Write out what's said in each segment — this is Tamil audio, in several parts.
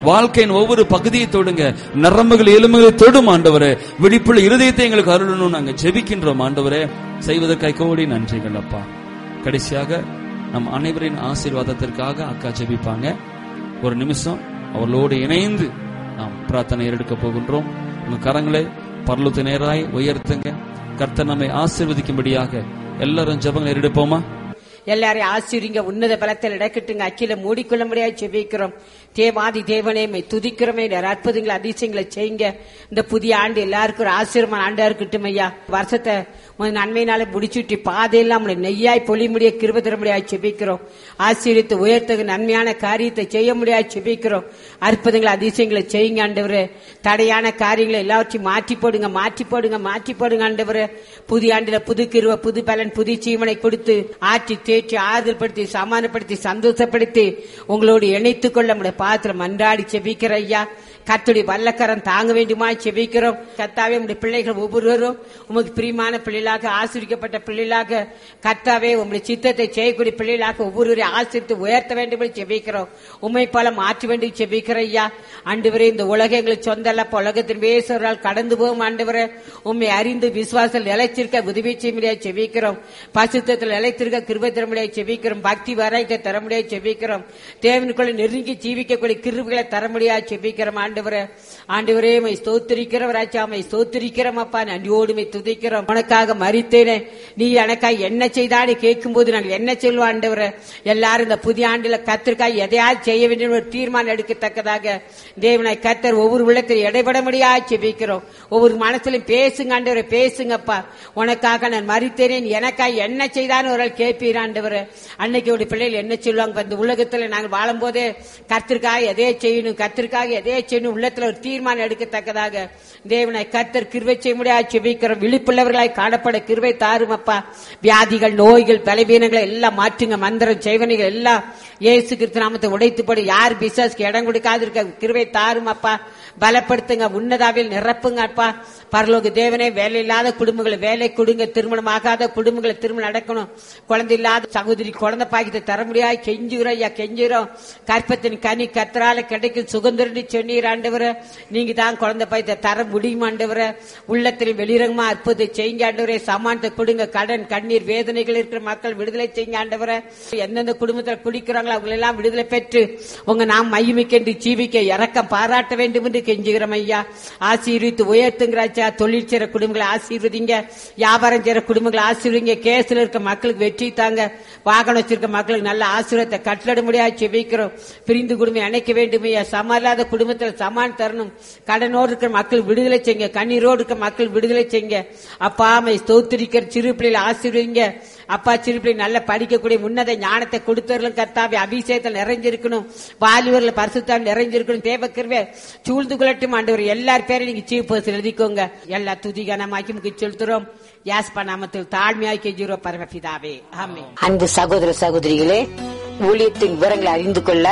வாழ்க்கையின் ஒவ்வொரு பகுதியை தொடுங்க நரம்புகள் எலும்புகளை தொடும் ஆண்டவரே விழிப்புள்ள இருதயத்தை எங்களுக்கு அருளணும் நாங்க ஜெபிக்கின்றோம் ஆண்டவரே செய்வதற்காக கோடி நன்றிகள் அப்பா கடைசியாக நம் அனைவரின் ஆசீர்வாதத்திற்காக அக்கா ஜெபிப்பாங்க ஒரு நிமிஷம் அவர்களோடு இணைந்து நாம் பிரார்த்தனை எடுக்க போகின்றோம் உங்க கரங்களை பரலத்து நேராய் உயர்த்துங்க கர்த்தர் நம்மை ஆசீர்வதிக்கும்படியாக எல்லாரும் ஜெபங்களை எடுப்போமா எல்லாரையும் ஆசிரிங்க உன்னத பலத்தில் இடக்கட்டுங்க அக்கில மூடிக்கொள்ள முடியாது செபிக்கிறோம் தேவாதி தேவனே மை துதிக்கிறோமே நிறைய அற்புதங்களை அதிசயங்களை செய்யுங்க இந்த புதிய ஆண்டு எல்லாருக்கும் ஒரு ஆசீர்வான ஆண்டா இருக்கட்டும் ஐயா வருஷத்தை உன் நன்மையினால முடிச்சுட்டு பாதையெல்லாம் நம்மளை நெய்யாய் பொழி முடிய கிருப தர முடியாது செபிக்கிறோம் ஆசீர்வித்து உயர்த்தகு நன்மையான காரியத்தை செய்ய முடியாது செபிக்கிறோம் அற்புதங்களை அதிசயங்களை செய்யுங்க ஆண்டவரே தடையான காரியங்களை எல்லாவற்றையும் மாற்றி போடுங்க மாற்றி போடுங்க மாற்றி போடுங்க ஆண்டவரே புதிய ஆண்டுல புது கிருவ புது பலன் புது ஜீவனை கொடுத்து ஆற்றி தேற்றி ஆறுதல் படுத்தி சமாதானப்படுத்தி சந்தோஷப்படுத்தி உங்களோடு இணைத்துக் கொள்ள நம்முடைய பாத்திரம் மன்றாடி செபிக்கிற ஐயா கத்துடைய வல்லக்கரம் தாங்க வேண்டுமா செபிக்கிறோம் கத்தாவே உங்களுடைய பிள்ளைகள் ஒவ்வொருவரும் உமக்கு பிரியமான பிள்ளைகளாக ஆசிரிக்கப்பட்ட பிள்ளைகளாக கத்தாவே உங்களுடைய சித்தத்தை செய்யக்கூடிய பிள்ளைகளாக ஒவ்வொருவரையும் ஆசிரித்து உயர்த்த வேண்டும் என்று செபிக்கிறோம் உண்மை போல மாற்ற வேண்டும் செபிக்கிற ஐயா ஆண்டவரே இந்த உலகம் எங்களுக்கு சொந்த அல்ல உலகத்தின் வேசவரால் கடந்து போகும் ஆண்டவரே உண்மை அறிந்து விசுவாசத்தில் நிலைச்சிருக்க உதவி செய்ய முடியாது செபிக்கிறோம் பசுத்தத்தில் நிலைத்திருக்க கிருபை தர முடியாது செபிக்கிறோம் பக்தி வரைக்க தர முடியாது செபிக்கிறோம் தேவனுக்குள்ள நெருங்கி ஜீவிக்கக்கூடிய கிருபைகளை தர முடியாது செபிக்கிறோம் ஆண்டவரே ஆண்டவரே மை ஸ்தோத்திரிக்கிறவராச்சா மை ஸ்தோத்திரிக்கிறோம் அப்பா நன்றியோடு மை துதிக்கிறோம் உனக்காக மறித்தேனே நீ எனக்காக என்ன செய்தான்னு கேட்கும்போது நாங்கள் என்ன சொல்லுவோம் ஆண்டவரே எல்லாரும் இந்த புதிய ஆண்டுல கத்திற்காக எதையாவது செய்ய வேண்டும் ஒரு தீர்மானம் எடுக்கத்தக்கதாக தேவனை கத்தர் ஒவ்வொரு உள்ளத்தில் இடைபட முடியாது செபிக்கிறோம் ஒவ்வொரு மனசுலையும் பேசுங்க ஆண்டவரை பேசுங்கப்பா உனக்காக நான் மறித்தேனே நீ எனக்காக என்ன செய்தான்னு ஒரு ஆள் கேட்பீர் ஆண்டவரே அன்னைக்கு ஒரு பிள்ளைகள் என்ன சொல்லுவாங்க இந்த உலகத்துல நாங்கள் வாழும்போதே கத்திற்காக எதையே செய்யணும் கத்திற்காக எதையே செய்யணும் உள்ளத்துல ஒரு தீர்மானம் எடுக்கத்தக்கதாக தேவனை கத்தர் கிருவை செய்ய முடியாது செபிக்கிறோம் விழிப்புள்ளவர்களாய் காணப்பட கிருவை தாரும் அப்பா வியாதிகள் நோய்கள் பலவீனங்களை எல்லாம் மாற்றுங்க மந்திரம் செய்வனைகள் எல்லாம் இயேசு கிறிஸ்து நாமத்தை உடைத்து போடு யார் பிசாஸ்க்கு இடம் கொடுக்காது இருக்க கிருவை தாரும் அப்பா பலப்படுத்துங்க உன்னதாவில் நிரப்புங்க அப்பா பரலோக தேவனே வேலை இல்லாத குடும்பங்களை வேலை கொடுங்க திருமணம் ஆகாத குடும்பங்களை திருமணம் நடக்கணும் குழந்தை இல்லாத சகோதரி குழந்தை பாக்கியத்தை தர முடியாது கெஞ்சுகிறோம் ஐயா கெஞ்சுகிறோம் கற்பத்தின் கனி கத்தரால கிடைக்கும் சுதந்திரன்னு சொன்னீர் ஆண்டவர நீங்க தான் குழந்தை பாயத்தை தர முடியும் ஆண்டவர உள்ளத்தில் வெளிரங்கமா அற்புதத்தை செய்யுங்க ஆண்டவரே சமானத்தை கொடுங்க கடன் கண்ணீர் வேதனைகள் இருக்கிற மக்கள் விடுதலை செய்யுங்க ஆண்டவர எந்தெந்த குடும்பத்தில் குடிக்கிறாங்களோ அவங்க எல்லாம் விடுதலை பெற்று உங்க நாம் மையமிக்கென்று ஜீவிக்க இறக்கம் பாராட்ட வேண்டும் என்று கெஞ்சுகிறோம் ஐயா ஆசீர்வித்து உயர்த்துங்கிறாச்சா தொழில் செய்யற குடும்பங்களை ஆசீர்வதிங்க வியாபாரம் செய்யற குடும்பங்களை ஆசீர்வதிங்க கேஸ்ல இருக்க மக்களுக்கு வெற்றி தாங்க வாகனம் வச்சிருக்க மக்களுக்கு நல்ல ஆசீர்வாதத்தை கட்டளை முடியாது செபிக்கிறோம் பிரிந்து குடும்பம் இணைக்க வேண்டும் ஐயா சம இல்லாத குடும்பத்தில் சமான் தரணும் கடனோடு இருக்கிற மக்கள் விடுதலை செய்யுங்க கண்ணீரோடு இருக்க மக்கள் விடுதலை செய்யுங்க அப்பா அம்மை ஸ்தோத்திரிக்கிற சிறு பிள்ளைகளை ஆசீர்வதிங்க அப்பா சிறு பிள்ளை நல்ல படிக்கக்கூடிய உன்னத ஞானத்தை கொடுத்தவர்களும் கர்த்தாவே அபிஷேகத்தில் நிறைஞ்சிருக்கணும் வாலிபர்ல பரிசுத்தால் நிறைஞ்சிருக்கணும் தேவக்கருவே சூழ்ந்து கொள்ளட்டும் ஆண்டவர் எல்லார் பேரும் நீங்க சீஃப் பர்சன் எழுதிக்கோங்க எல்லா துதிகனமாக்கி முக்கிய செலுத்துறோம் யாஸ்பா நாமத்தில் தாழ்மையாய் கெஞ்சுறோ பரமபிதாவே ஆமே அன்பு சகோதர சகோதரிகளே ஊழியத்தின் விவரங்களை அறிந்து கொள்ள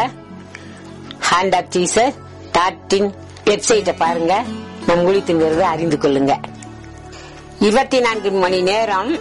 ஹேண்ட் ஆப் டீசர் டாட்டின் வெப்சைட்டை பாருங்க நம் ஊழியத்தின் விவரத்தை அறிந்து கொள்ளுங்க இருபத்தி நான்கு மணி நேரம்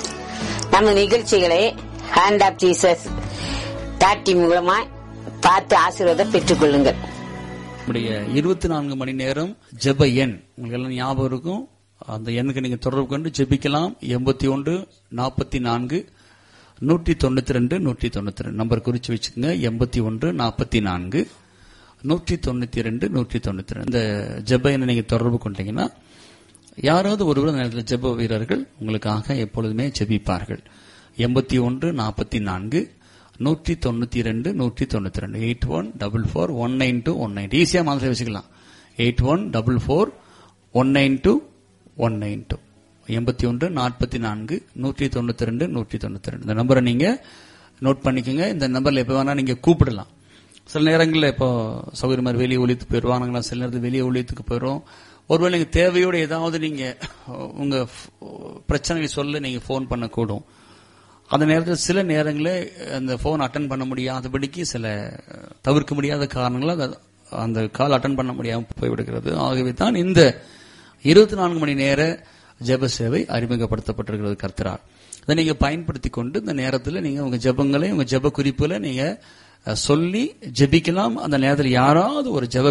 நம்ம நிகழ்ச்சிகளை ஹேண்ட் ஆப் டீசர் டாட்டி மூலமா பார்த்து ஆசீர்வாதம் பெற்றுக் கொள்ளுங்கள் நம்முடைய இருபத்தி நான்கு மணி நேரம் ஜெப எண் உங்களுக்கு எல்லாம் ஞாபகம் இருக்கும் அந்த எண்ணுக்கு நீங்க தொடர்பு கொண்டு ஜெபிக்கலாம் எண்பத்தி ஒன்று நாற்பத்தி நான்கு நூற்றி தொண்ணூத்தி ரெண்டு நூற்றி தொண்ணூத்தி ரெண்டு நம்பர் குறிச்சு வச்சுக்கோங்க எண்பத்தி ஒன்று நாற்பத்தி நான்கு நூற்றி தொண்ணூத்தி ரெண்டு நூற்றி தொண்ணூத்தி ரெண்டு இந்த ஜெப எண்ணை நீங்க தொடர்பு கொண்டீங்கன்னா யாராவது ஒருவர் அந்த நேரத்தில் ஜெப வீரர்கள் உங்களுக்காக எப்பொழுதுமே ஜெபிப்பார்கள் எண்பத்தி ஒன்று நாற்பத்தி நான்கு நூற்றி தொண்ணூத்தி ரெண்டு நூற்றி தொண்ணூத்தி ரெண்டு eight one double four one nine two one nine ஈஸியாக மாதிரி வச்சுக்கலாம் eight one double four one nine two one nine two எண்பத்தி ஒன்று நாற்பத்தி நான்கு நூற்றி தொண்ணூத்தி ரெண்டு நூற்றி தொண்ணூத்தி ரெண்டு இந்த நம்பரை நீங்க நோட் பண்ணிக்கோங்க இந்த நம்பர்ல எப்போ வேணா நீங்க கூப்பிடலாம் சில நேரங்களில் இப்போ சௌகரியமாக மாதிரி வெளியே ஒழித்து போயிடுவானுங்களா சில நேரத்தில் வெளியே ஒழித்துக்கு போயிடும் ஒருவேளை நீங்க தேவையோடு ஏதாவது நீங்க உங்க பிரச்சனைகளை சொல்ல நீங்க ஃபோன் பண்ணக்கூடும் அந்த நேரத்தில் சில நேரங்களில் அந்த ஃபோன் அட்டன் பண்ண முடியாதபடிக்கு சில தவிர்க்க முடியாத காரணங்களால் அது- அந்த கால் அட்டன் பண்ண முடியாமல் போய்விடுகிறது ஆகவே தான் இந்த இருபத்தி நான்கு மணி நேர ஜெப சேவை அறிமுகப்படுத்தப்பட்டிருக்கிறது கர்த்தரால் அதை நீங்க பயன்படுத்தி கொண்டு இந்த நேரத்தில் நீங்க உங்க ஜெபங்களை உங்க ஜெப குறிப்புகளை நீங்க அஹ், சொல்லி ஜெபிக்கலாம் அந்த நேரத்தில் யாராவது ஒரு ஜெப